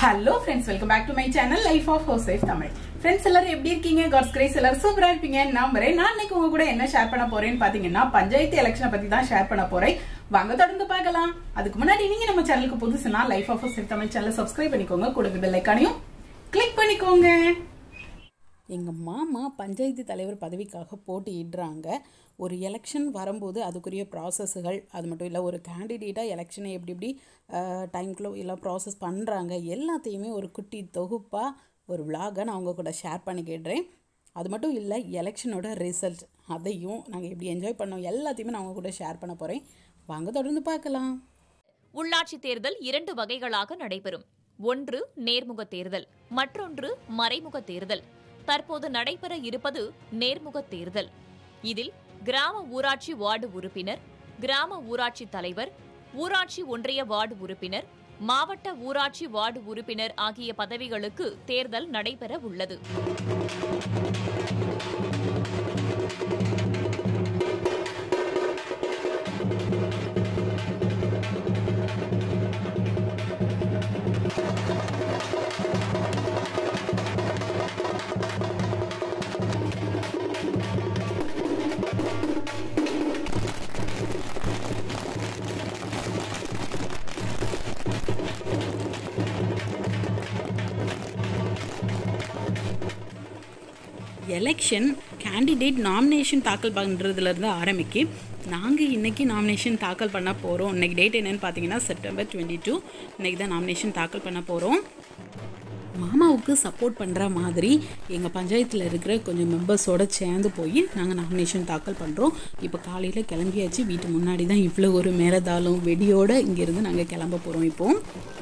hello friends welcome back to my channel life of house life Tamil friends எல்லாரும் எப்படி இருக்கீங்க God's grace எல்லாரும் சூப்பரா இருப்பீங்க நம்புறேன் நான் இன்னைக்கு உங்க கூட என்ன ஷேர் பண்ண போறேன்னு பாத்தீங்கன்னா பஞ்சாயத்து எலெக்ஷனை பத்தி தான் ஷேர் பண்ண போறேன் வாங்க தொடர்ந்து பார்க்கலாம் அதுக்கு முன்னாடி நீங்க நம்ம சேனலுக்கு புதுசுனா life of house life Tamil channel subscribe பண்ணிக்கோங்க கொடுங்க பெல் ஐக்கானையும் கிளிக் பண்ணிக்கோங்க எங்கள் மாமா பஞ்சாயத்து தலைவர் பதவிக்காக போட்டியிடுறாங்க ஒரு எலெக்ஷன் வரும்போது அதுக்குரிய ப்ராசஸ்கள் அது மட்டும் இல்லை ஒரு கேண்டிடேட்டாக எலெக்ஷனை எப்படி எப்படி டைம்குள்ளே எல்லாம் ப்ராசஸ் பண்ணுறாங்க எல்லாத்தையுமே ஒரு குட்டி தொகுப்பாக ஒரு விலாகை நான் உங்கள் கூட ஷேர் பண்ணிக்கிடுறேன் அது மட்டும் இல்லை எலெக்ஷனோட ரிசல்ட் அதையும் நாங்கள் எப்படி என்ஜாய் பண்ணோம் எல்லாத்தையுமே நான் உங்கள் கூட ஷேர் பண்ண போகிறேன் வாங்க தொடர்ந்து பார்க்கலாம் உள்ளாட்சி தேர்தல் இரண்டு வகைகளாக நடைபெறும் ஒன்று நேர்முக தேர்தல் மற்றொன்று மறைமுக தேர்தல் தற்போது நடைபெற இருப்பது நேர்முக தேர்தல் இதில் கிராம ஊராட்சி வார்டு உறுப்பினர் கிராம ஊராட்சி தலைவர் ஊராட்சி ஒன்றிய வார்டு உறுப்பினர் மாவட்ட ஊராட்சி வார்டு உறுப்பினர் ஆகிய பதவிகளுக்கு தேர்தல் நடைபெற உள்ளது எலெக்ஷன் கேண்டிடேட் நாமினேஷன் தாக்கல் பண்ணுறதுலேருந்து ஆரம்பிக்கு நாங்கள் இன்றைக்கி நாமினேஷன் தாக்கல் பண்ண போகிறோம் இன்றைக்கி டேட் என்னென்னு பார்த்தீங்கன்னா செப்டம்பர் டுவெண்ட்டி டூ இன்றைக்கி தான் நாமினேஷன் தாக்கல் பண்ண போகிறோம் மாமாவுக்கு சப்போர்ட் பண்ணுற மாதிரி எங்கள் பஞ்சாயத்தில் இருக்கிற கொஞ்சம் மெம்பர்ஸோடு சேர்ந்து போய் நாங்கள் நாமினேஷன் தாக்கல் பண்ணுறோம் இப்போ காலையில் கிளம்பியாச்சு வீட்டு முன்னாடி தான் இவ்வளோ ஒரு மேலதாளம் வெடியோடு இங்கேருந்து நாங்கள் கிளம்ப போகிறோம் இப்போது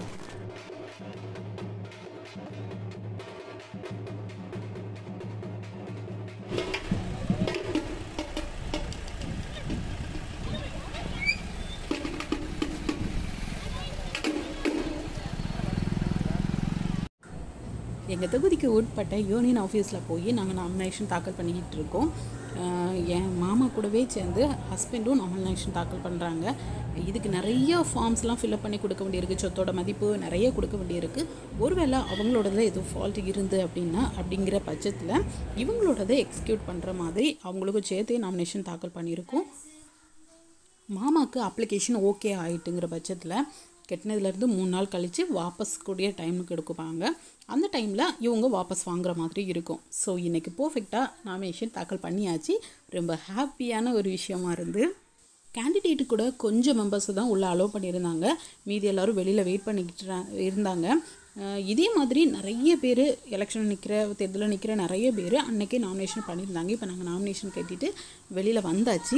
எங்கள் தொகுதிக்கு உட்பட்ட யூனியன் ஆஃபீஸில் போய் நாங்கள் நாமினேஷன் தாக்கல் பண்ணிக்கிட்டு இருக்கோம் அஹ் என் மாமா கூடவே சேர்ந்து ஹஸ்பண்டும் நாமினேஷன் தாக்கல் பண்ணுறாங்க இதுக்கு நிறைய ஃபார்ம்ஸ்லாம் ஃபில்அப் பண்ணி கொடுக்க வேண்டியிருக்கு சொத்தோட மதிப்பு நிறைய கொடுக்க வேண்டியிருக்கு ஒருவேளை அவங்களோடது எதுவும் ஃபால்ட் இருந்து அப்படின்னா அப்படிங்கிற பட்சத்தில் இவங்களோடதை எக்ஸிக்யூட் பண்ணுற மாதிரி அவங்களுக்கும் சேர்த்தே நாமினேஷன் தாக்கல் பண்ணியிருக்கோம் மாமாவுக்கு அப்ளிகேஷன் ஓகே ஆயிட்டுங்கிற பட்சத்தில் கெட்டினதுலேருந்து மூணு நாள் கழித்து வாபஸ் கூடிய டைமுக்கு எடுக்குவாங்க அந்த டைமில் இவங்க வாபஸ் வாங்குற மாதிரி இருக்கும் ஸோ இன்றைக்கி பர்ஃபெக்டாக நாமினேஷன் தாக்கல் பண்ணியாச்சு ரொம்ப ஹாப்பியான ஒரு விஷயமா இருந்து கேண்டிடேட்டு கூட கொஞ்சம் மெம்பர்ஸ் தான் உள்ளே அலோவ் பண்ணியிருந்தாங்க மீதி எல்லோரும் வெளியில் வெயிட் பண்ணிக்கிட்டு இருந்தாங்க அஹ் இதே மாதிரி நிறைய பேர் எலெக்ஷன் நிற்கிற தேர்தலில் நிற்கிற நிறைய பேர் அன்றைக்கே நாமினேஷன் பண்ணியிருந்தாங்க இப்போ நாங்கள் நாமினேஷன் கட்டிட்டு வெளியில் வந்தாச்சு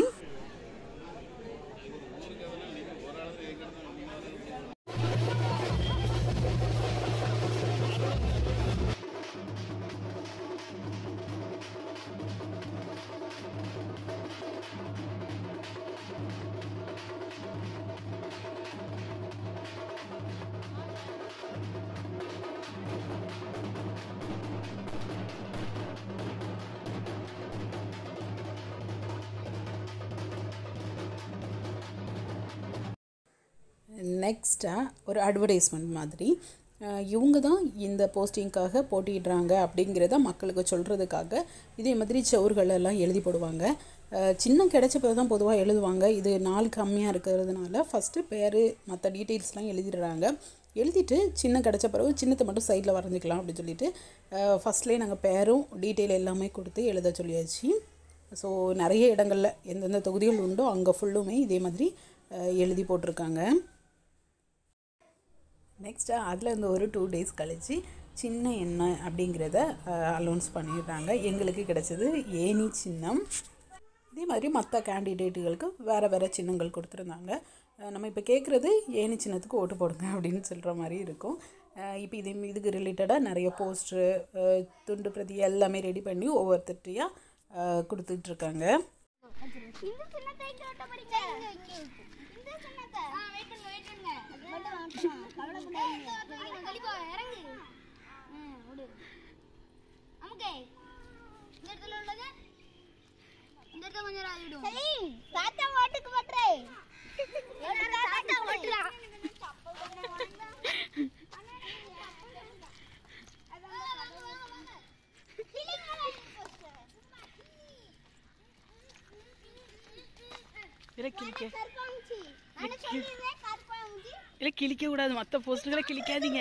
நெக்ஸ்ட்டாக ஒரு அட்வர்டைஸ்மெண்ட் மாதிரி அஹ் இவங்க தான் இந்த போஸ்டிங்க்காக போட்டியிடுறாங்க அப்படிங்கிறத மக்களுக்கு சொல்கிறதுக்காக இதே மாதிரி சவுர்கள் எல்லாம் எழுதி போடுவாங்க அஹ் சின்னம் கிடைச்ச பிறகு தான் பொதுவாக எழுதுவாங்க இது நாள் கம்மியாக இருக்கிறதுனால ஃபஸ்ட்டு பேர் மற்ற டீட்டெயில்ஸ்லாம் எழுதிடுறாங்க எழுதிட்டு சின்னம் கிடைச்ச பிறகு சின்னத்தை மட்டும் சைடில் வரைஞ்சிக்கலாம் அப்படின்னு சொல்லிட்டு ஃபஸ்ட்லேயே நாங்கள் பேரும் டீட்டெயில் எல்லாமே கொடுத்து எழுத சொல்லியாச்சு ஸோ நிறைய இடங்களில் எந்தெந்த தொகுதிகள் உண்டோ அங்கே ஃபுல்லுமே இதே மாதிரி அஹ் எழுதி போட்டிருக்காங்க நெக்ஸ்ட்டு அதில் இந்த ஒரு டூ டேஸ் கழித்து சின்ன என்ன அப்படிங்கிறத அலௌன்ஸ் பண்ணிடுறாங்க எங்களுக்கு கிடைச்சது ஏனி சின்னம் இதே மாதிரி மற்ற கேண்டிடேட்டுகளுக்கு வேறு வேறு சின்னங்கள் கொடுத்துருந்தாங்க அஹ் நம்ம இப்போ கேட்குறது ஏனி சின்னத்துக்கு ஓட்டு போடுங்க அப்படின்னு சொல்கிற மாதிரி இருக்கும் அஹ் இப்போ இது இதுக்கு ரிலேட்டடாக நிறைய போஸ்ட்ரு துண்டு பிரதி எல்லாமே ரெடி பண்ணி ஒவ்வொருத்தட்டையாக கொடுத்துட்ருக்காங்க இந்த சின்னத்தை கேட்ட போறீங்க இந்த சின்னத்தை ஆ வெயிட் பண்ணுங்க வெயிட் பண்ணுங்க மட்டும் மட்டும் கவலைப்படாதீங்க கண்டிப்பா இறங்கு ம் விடு அமுக்கே இந்த இடத்துல உள்ளது இந்த இடத்துல கொஞ்சம் நேரம் ஆகிடும் சரி தாத்தா மாட்டுக்கு பண்றே தாத்தா ஓட்டுறான் இல்லை கிழிக்க கருப்பாங்குச்சி நான் சொல்லிருந்தேன் கருப்பாங்குச்சி இல்லை கிழிக்க கூடாது மற்ற போஸ்டர்களை கிழிக்காதீங்க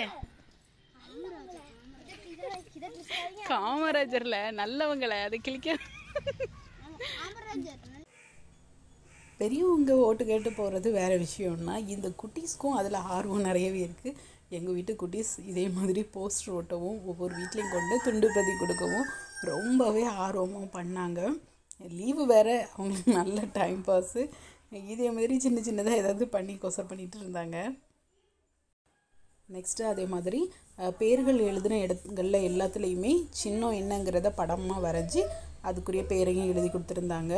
காமராஜர்ல நல்லவங்களை அதை கிழிக்க காமராஜர் பெரியவங்க ஓட்டு கேட்டு போகிறது வேறு விஷயம்னா இந்த குட்டீஸ்க்கும் அதில் ஆர்வம் நிறையவே இருக்குது எங்கள் வீட்டு குட்டீஸ் இதே மாதிரி போஸ்டர் ஓட்டவும் ஒவ்வொரு வீட்லேயும் கொண்டு துண்டு பிரதி கொடுக்கவும் ரொம்பவே ஆர்வமாக பண்ணாங்க லீவு வேறு அவங்களுக்கு நல்ல டைம் பாஸு இதே மாதிரி சின்ன சின்னதாக ஏதாவது பண்ணி கொசர் பண்ணிட்டு இருந்தாங்க நெக்ஸ்ட்டு அதே மாதிரி அஹ், பேர்கள் எழுதின இடங்கள்ல எல்லாத்துலேயுமே சின்னம் என்னங்கிறத படமாக வரைஞ்சி அதுக்குரிய பேரையும் எழுதி கொடுத்துருந்தாங்க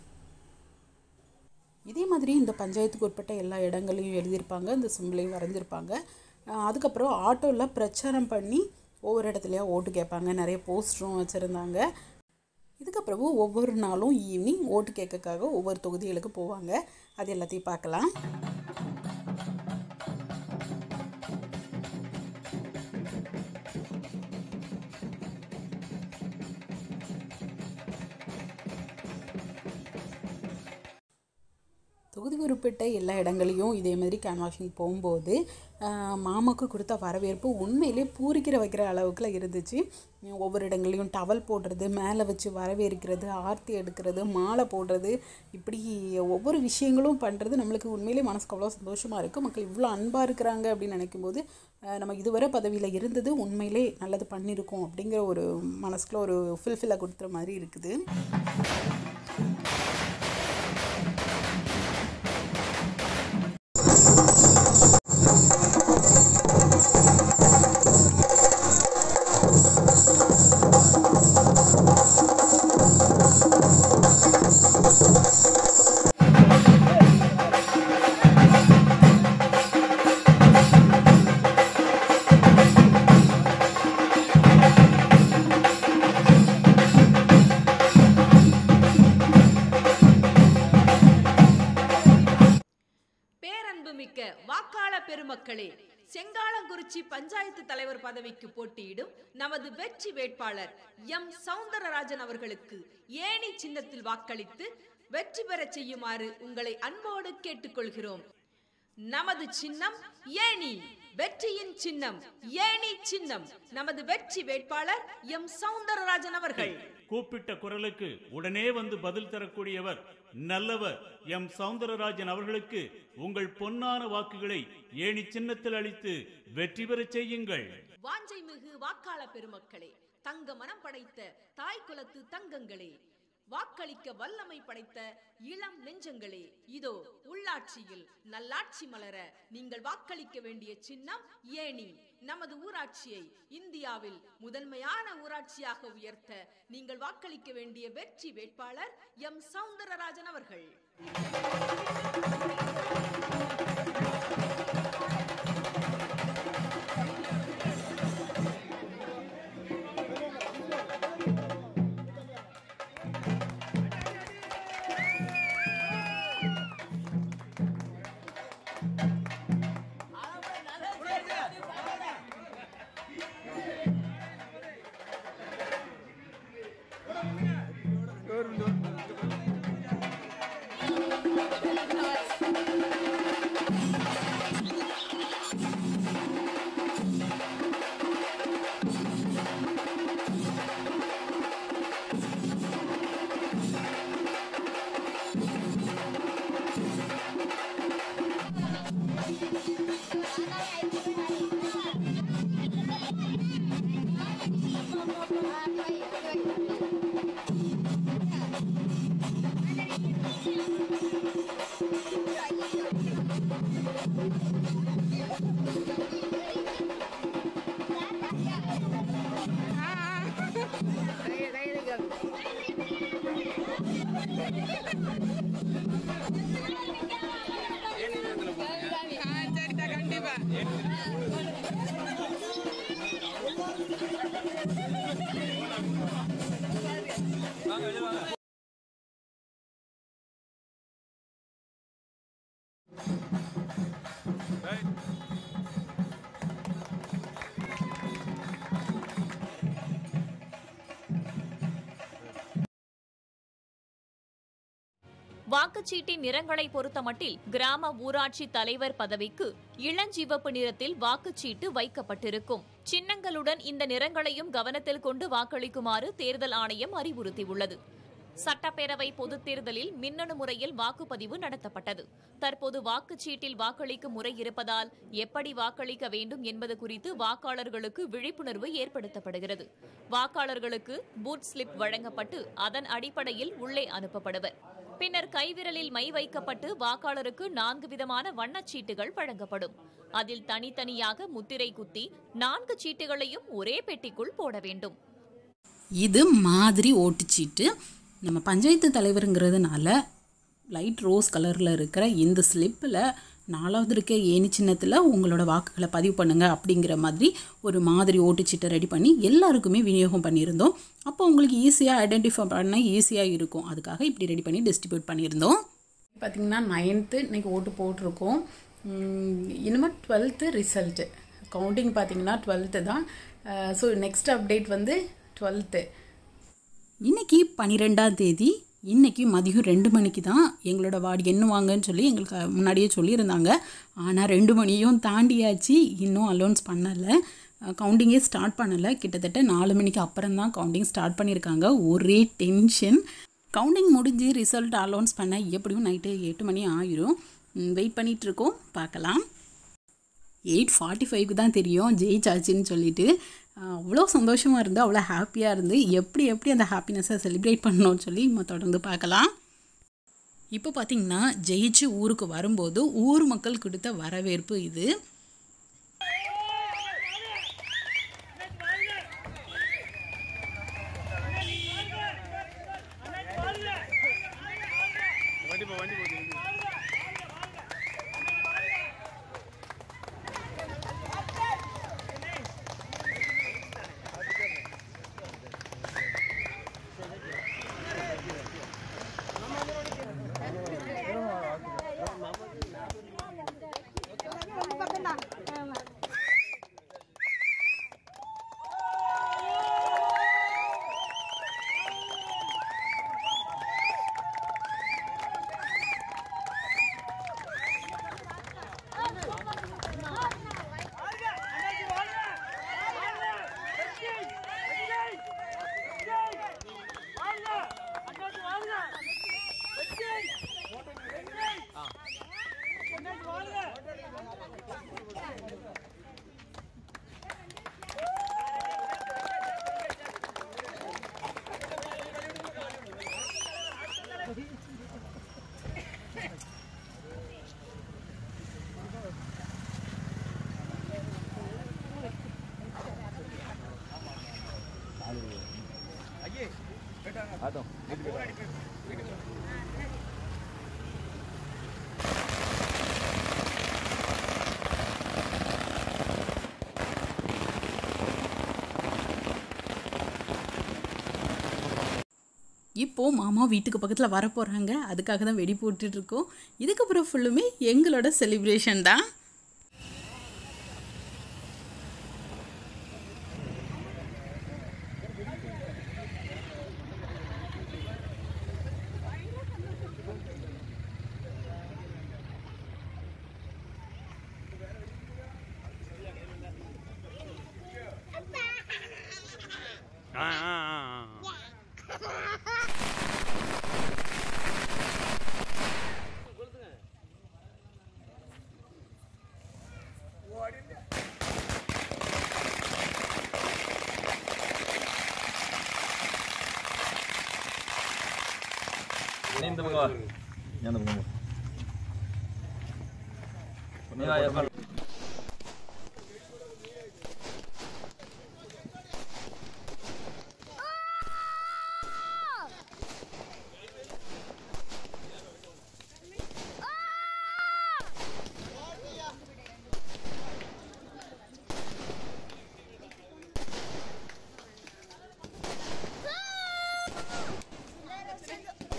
இதே மாதிரி இந்த பஞ்சாயத்துக்கு உட்பட்ட எல்லா இடங்களையும் எழுதியிருப்பாங்க இந்த சிம்பிளையும் வரைஞ்சிருப்பாங்க அஹ் அதுக்கப்புறம் ஆட்டோவில் பிரச்சாரம் பண்ணி ஒவ்வொரு இடத்துலையா ஓட்டு கேட்பாங்க நிறைய போஸ்டரும் வச்சுருந்தாங்க இதுக்கப்புறம் ஒவ்வொரு நாளும் ஈவினிங் ஓட்டு கேட்கக்காக ஒவ்வொரு தொகுதிகளுக்கு போவாங்க அது எல்லாத்தையும் பார்க்கலாம் தொகுதி உறுப்பிட்ட எல்லா இடங்களையும் இதே மாதிரி கேன்வாஷிங் போகும்போது ஆஹ், மாமாக்கு கொடுத்த வரவேற்பு உண்மையிலே பூரிக்கிற வைக்கிற அளவுக்குலாம் இருந்துச்சு ஒவ்வொரு இடங்களையும் டவல் போடுறது மேலே வச்சு வரவேற்கிறது ஆர்த்தி எடுக்கிறது மாலை போடுறது இப்படி ஒவ்வொரு விஷயங்களும் பண்ணுறது நம்மளுக்கு உண்மையிலே மனசுக்கு அவ்வளோ சந்தோஷமாக இருக்குது மக்கள் இவ்வளோ அன்பாக இருக்கிறாங்க அப்படின்னு நினைக்கும்போது ஆஹ், நம்ம இதுவரை பதவியில் இருந்தது உண்மையிலே நல்லது பண்ணியிருக்கோம் அப்படிங்கிற ஒரு மனசுக்குள்ள ஒரு ஃபில்ஃபில்லாக கொடுத்துற மாதிரி இருக்குது பேரன்புமிக்க வாக்காள பெருமக்களே செங்காலங்குறிச்சி பஞ்சாயத்து தலைவர் பதவிக்கு போட்டியிடும் நமது வெற்றி வேட்பாளர் எம் சவுந்தரராஜன் அவர்களுக்கு ஏணி சின்னத்தில் வாக்களித்து வெற்றி பெறச் செய்யுமாறு உங்களை அன்போடு கேட்டுக்கொள்கிறோம் நமது சின்னம் ஏணி வெற்றியின் சின்னம் ஏணி சின்னம் நமது வெற்றி வேட்பாளர் எம் சவுந்தரராஜன் அவர்கள் கூப்பிட்ட குரலுக்கு உடனே வந்து பதில் தரக்கூடியவர் நல்லவர் எம் சவுந்தரராஜன் அவர்களுக்கு உங்கள் பொன்னான வாக்குகளை ஏணி சின்னத்தில் அளித்து வெற்றி பெறச் செய்யுங்கள் வாஞ்சை மிகு வாக்காள பெருமக்களே தங்க மனம் படைத்த தாய் குலத்து தங்கங்களே வாக்களிக்க வல்லமை படைத்த இளம் நெஞ்சங்களே இதோ உள்ளாட்சியில் நல்லாட்சி மலர நீங்கள் வாக்களிக்க வேண்டிய சின்னம் ஏணி நமது ஊராட்சியை இந்தியாவில் முதன்மையான ஊராட்சியாக உயர்த்த நீங்கள் வாக்களிக்க வேண்டிய வெற்றி வேட்பாளர் எம் சவுந்தரராஜன் அவர்கள் கண்டிப்பாக வாக்குச்சீட்டின் நிறங்களை பொறுத்தமட்டில் கிராம ஊராட்சி தலைவர் பதவிக்கு இளஞ்சிவப்பு நிறத்தில் வாக்குச்சீட்டு வைக்கப்பட்டிருக்கும் சின்னங்களுடன் இந்த நிறங்களையும் கவனத்தில் கொண்டு வாக்களிக்குமாறு தேர்தல் ஆணையம் அறிவுறுத்தியுள்ளது சட்டப்பேரவை பொதுத் தேர்தலில் மின்னணு முறையில் வாக்குப்பதிவு நடத்தப்பட்டது தற்போது வாக்குச்சீட்டில் வாக்களிக்கும் முறை இருப்பதால் எப்படி வாக்களிக்க வேண்டும் என்பது குறித்து வாக்காளர்களுக்கு விழிப்புணர்வு ஏற்படுத்தப்படுகிறது வாக்காளர்களுக்கு பூத் ஸ்லிப் வழங்கப்பட்டு அதன் அடிப்படையில் உள்ளே அனுப்பப்படுவர் பின்னர் கைவிரலில் மை வைக்கப்பட்டு வாக்காளருக்கு நான்கு விதமான வண்ணச்சீட்டுகள் வழங்கப்படும் அதில் தனித்தனியாக முத்திரை குத்தி நான்கு சீட்டுகளையும் ஒரே பெட்டிக்குள் போட வேண்டும் இது மாதிரி ஓட்டுச்சீட்டு நம்ம பஞ்சாயத்து தலைவருங்கிறதுனால லைட் ரோஸ் கலரில் இருக்கிற இந்த ஸ்லிப்பில் நாலாவது இருக்க ஏணி சின்னத்தில் உங்களோட வாக்குகளை பதிவு பண்ணுங்கள் அப்படிங்கிற மாதிரி ஒரு மாதிரி ஓட்டுச்சீட்டை ரெடி பண்ணி எல்லாருக்குமே விநியோகம் பண்ணியிருந்தோம் அப்போ உங்களுக்கு ஈஸியாக ஐடென்டிஃபை பண்ண ஈஸியாக இருக்கும் அதுக்காக இப்படி ரெடி பண்ணி டிஸ்ட்ரிபியூட் பண்ணியிருந்தோம் பார்த்திங்கன்னா நைன்த்து இன்றைக்கி ஓட்டு போட்டிருக்கோம் இனிமேல் டுவெல்த்து ரிசல்ட்டு கவுண்டிங் பார்த்தீங்கன்னா டுவெல்த்து தான் ஸோ நெக்ஸ்ட் அப்டேட் வந்து டுவெல்த்து இன்னைக்கு பன்னிரெண்டாம் தேதி இன்னைக்கு மதியம் ரெண்டு மணிக்கு தான் எங்களோட வார்டு எண்ணுவாங்கன்னு சொல்லி எங்களுக்கு முன்னாடியே சொல்லியிருந்தாங்க ஆனால் ரெண்டு மணியும் தாண்டியாச்சு இன்னும் அலௌன்ஸ் பண்ணலை கவுண்டிங்கே ஸ்டார்ட் பண்ணலை கிட்டத்தட்ட நாலு மணிக்கு அப்புறம் தான் கவுண்டிங் ஸ்டார்ட் பண்ணியிருக்காங்க ஒரே டென்ஷன் கவுண்டிங் முடிஞ்சு ரிசல்ட் அலௌன்ஸ் பண்ண எப்படியும் நைட்டு எட்டு மணி ஆயிரும் வெயிட் பண்ணிகிட்டு இருக்கோம் பார்க்கலாம் எயிட் ஃபார்ட்டி ஃபைவ்க்கு தான் தெரியும் ஜெயிச்சாச்சுன்னு சொல்லிட்டு அவ்வளோ சந்தோஷமாக இருந்து அவ்வளோ ஹாப்பியாக இருந்து எப்படி எப்படி அந்த ஹாப்பினஸை செலிப்ரேட் பண்ணணும்னு சொல்லி நம்ம தொடர்ந்து பார்க்கலாம் இப்போ பார்த்தீங்கன்னா ஜெயிச்சு ஊருக்கு வரும்போது ஊர் மக்கள் கொடுத்த வரவேற்பு இது இப்போ மாமா வீட்டுக்கு பக்கத்தில் வர போகிறாங்க அதுக்காக தான் வெடி போட்டுட்டு இருக்கோம் இதுக்கப்புறம் ஃபுல்லுமே எங்களோட செலிப்ரேஷன் தான் ஆ ஆ ஆ ஆ നീ എന്ത് പങ്കവാ ഞാൻ പങ്കു നീ വാ ഏർപ്പാട്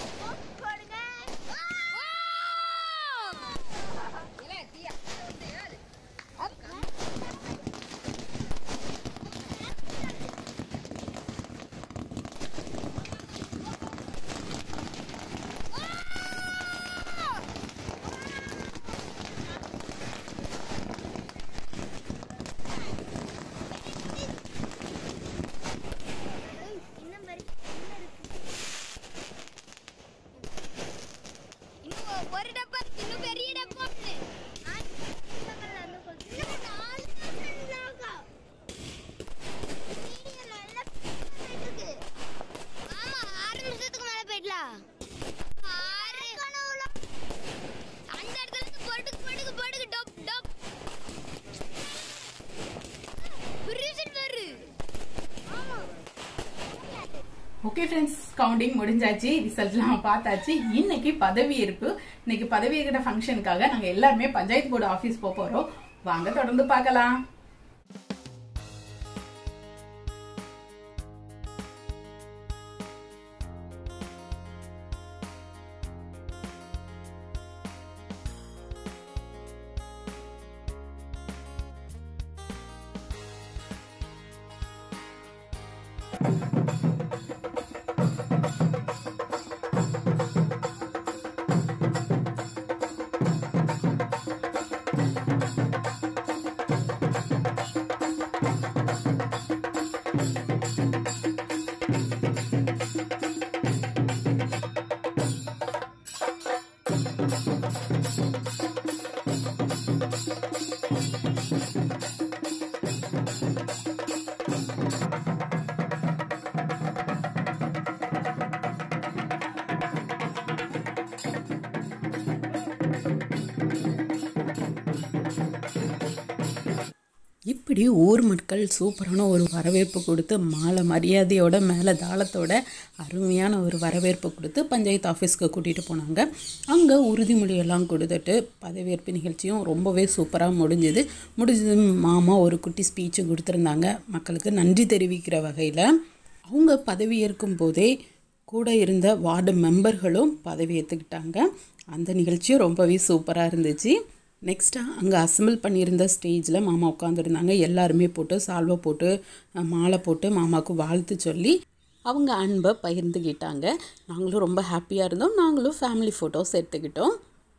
போடுங்க ஓகே ஃப்ரெண்ட்ஸ் கவுண்டிங் முடிஞ்சாச்சு ரிசல்ட்லாம் பார்த்தாச்சு இன்னைக்கு பதவியேற்பு இன்னைக்கு பதவியேற்கிற ஃபங்க்ஷனுக்காக நாங்க எல்லாருமே பஞ்சாயத்து போர்டு ஆபீஸ் போக போறோம் வாங்க தொடர்ந்து பார்க்கலாம் இப்படி ஊர் மக்கள் சூப்பரான ஒரு வரவேற்பு கொடுத்து மாலை மரியாதையோட மேலே தாளத்தோட அருமையான ஒரு வரவேற்பு கொடுத்து பஞ்சாயத்து ஆஃபீஸ்க்கு கூட்டிகிட்டு போனாங்க அங்கே உறுதிமொழியெல்லாம் கொடுத்துட்டு பதவியேற்பு நிகழ்ச்சியும் ரொம்பவே சூப்பராக முடிஞ்சுது முடிஞ்சது மாமா ஒரு குட்டி ஸ்பீச்சும் கொடுத்துருந்தாங்க மக்களுக்கு நன்றி தெரிவிக்கிற வகையில் அவங்க பதவியேற்கும் போதே கூட இருந்த வார்டு மெம்பர்களும் பதவி ஏற்றுக்கிட்டாங்க அந்த நிகழ்ச்சியும் ரொம்பவே சூப்பராக இருந்துச்சு நெக்ஸ்ட்டாக அங்கே அசம்பிள் பண்ணியிருந்த ஸ்டேஜில் மாமா உட்காந்துருந்தாங்க எல்லாருமே போட்டு சால்வை போட்டு அஹ், மாலை போட்டு மாமாவுக்கு வாழ்த்து சொல்லி அவங்க அன்பை பகிர்ந்துக்கிட்டாங்க நாங்களும் ரொம்ப ஹாப்பியாக இருந்தோம் நாங்களும் ஃபேமிலி ஃபோட்டோஸ் எடுத்துக்கிட்டோம்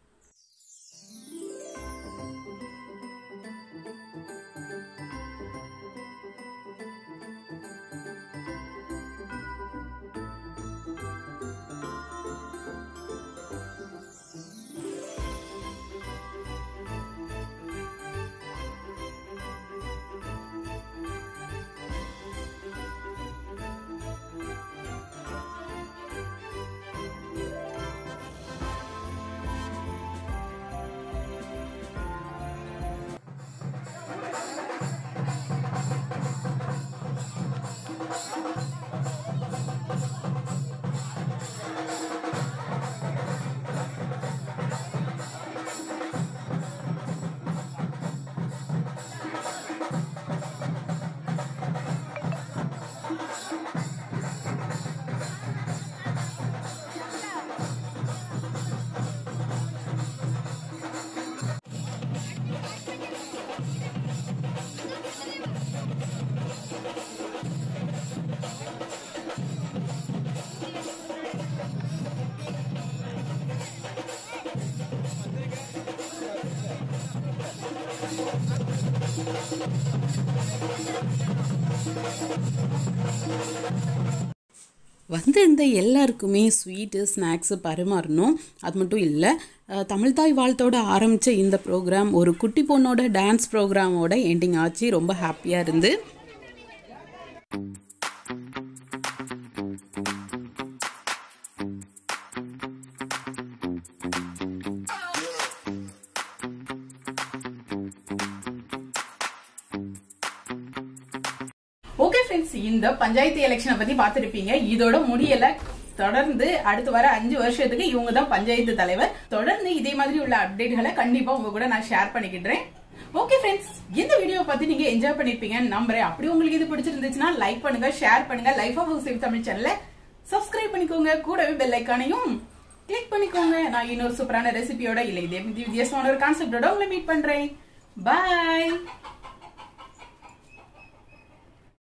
வந்து இந்த எல்லாருக்குமே ஸ்வீட்டு ஸ்நாக்ஸு பரிமாறணும் அது மட்டும் இல்லை அஹ், தமிழ்தாய் வாழ்த்தோட ஆரம்பித்த இந்த ப்ரோக்ராம் ஒரு குட்டி பொண்ணோட டான்ஸ் ப்ரோக்ராமோட எண்டிங் ஆச்சு ரொம்ப ஹாப்பியாக இருந்து ஓகே ஃப்ரெண்ட்ஸ் இந்த பஞ்சாயத்து எலெக்ஷனை பத்தி பார்த்திருப்பீங்க இதோட முடியல தொடர்ந்து அடுத்து வர அஞ்சு வருஷத்துக்கு இவங்க தான் பஞ்சாயத்து தலைவர் தொடர்ந்து இதே மாதிரி உள்ள அப்டேட்களை கண்டிப்பா உங்க கூட நான் ஷேர் பண்ணிக்கிடுறேன் ஓகே ஃப்ரெண்ட்ஸ் இந்த வீடியோ பத்தி நீங்க என்ஜாய் பண்ணிருப்பீங்கன்னு நம்புறேன் அப்படி உங்களுக்கு இது பிடிச்சிருந்துச்சுன்னா லைக் பண்ணுங்க ஷேர் பண்ணுங்க லைஃப் ஆஃப் சேவ் தமிழ் சேனலை சப்ஸ்கிரைப் பண்ணிக்கோங்க கூடவே பெல் ஐக்கானையும் கிளிக் பண்ணிக்கோங்க நான் இன்னொரு சூப்பரான ரெசிபியோட இல்லை இதே வித்தியாசமான ஒரு கான்செப்டோட உங்களை மீட் பண்றேன் பாய்